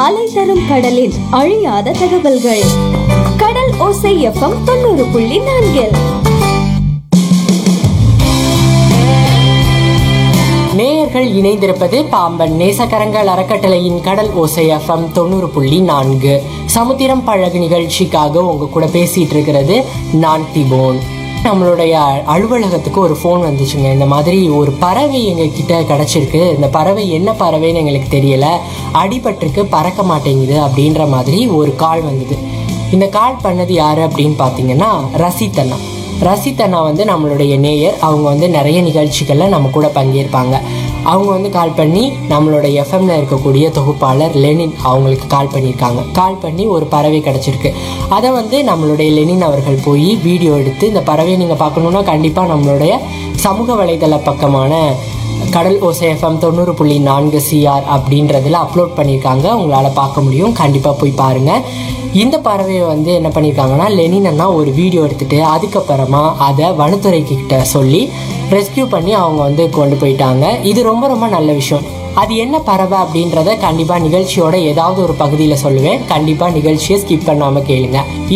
அலை தரும் கடலின் அழியாத தகவல்கள் கடல் ஓசை எஃப்எம் தொண்ணூறு புள்ளி நான்கில் நேயர்கள் இணைந்திருப்பது பாம்பன் நேசக்கரங்கள் அறக்கட்டளையின் கடல் ஓசை எஃப்எம் தொண்ணூறு புள்ளி நான்கு சமுத்திரம் பழகு நிகழ்ச்சிக்காக உங்க கூட பேசிட்டு இருக்கிறது நான் திபோன் நம்மளுடைய அலுவலகத்துக்கு ஒரு ஃபோன் வந்துச்சுங்க இந்த மாதிரி ஒரு பறவை எங்க கிட்ட கிடைச்சிருக்கு இந்த பறவை என்ன பறவைன்னு எங்களுக்கு தெரியல அடிபட்டிருக்கு பறக்க மாட்டேங்குது அப்படின்ற மாதிரி ஒரு கால் வந்தது இந்த கால் பண்ணது யாரு அப்படின்னு பார்த்தீங்கன்னா ரசித்தண்ணா ரசித்தண்ணா வந்து நம்மளுடைய நேயர் அவங்க வந்து நிறைய நிகழ்ச்சிகளில் நம்ம கூட பங்கேற்பாங்க அவங்க வந்து கால் பண்ணி நம்மளோட எஃப்எம்ல இருக்கக்கூடிய தொகுப்பாளர் லெனின் அவங்களுக்கு கால் பண்ணியிருக்காங்க கால் பண்ணி ஒரு பறவை கிடச்சிருக்கு அதை வந்து நம்மளுடைய லெனின் அவர்கள் போய் வீடியோ எடுத்து இந்த பறவையை நீங்கள் பார்க்கணுன்னா கண்டிப்பாக நம்மளுடைய சமூக வலைதள பக்கமான கடல் ஓசை எஃப்எம் தொண்ணூறு புள்ளி நான்கு சிஆர் அப்படின்றதுல அப்லோட் பண்ணியிருக்காங்க உங்களால் பார்க்க முடியும் கண்டிப்பாக போய் பாருங்கள் இந்த பறவையை வந்து என்ன பண்ணியிருக்காங்கன்னா லெனின் அண்ணா ஒரு வீடியோ எடுத்துட்டு அதுக்கப்புறமா அதை வனத்துறைக்கு கிட்ட சொல்லி ரெஸ்கியூ பண்ணி அவங்க வந்து கொண்டு போயிட்டாங்க இது ரொம்ப ரொம்ப நல்ல விஷயம் அது என்ன பறவை அப்படின்றத கண்டிப்பாக நிகழ்ச்சியோட ஏதாவது ஒரு பகுதியில் சொல்லுவேன் கண்டிப்பாக நிகழ்ச்சியை ஸ்கிப் பண்ணாமல் கேளுங்க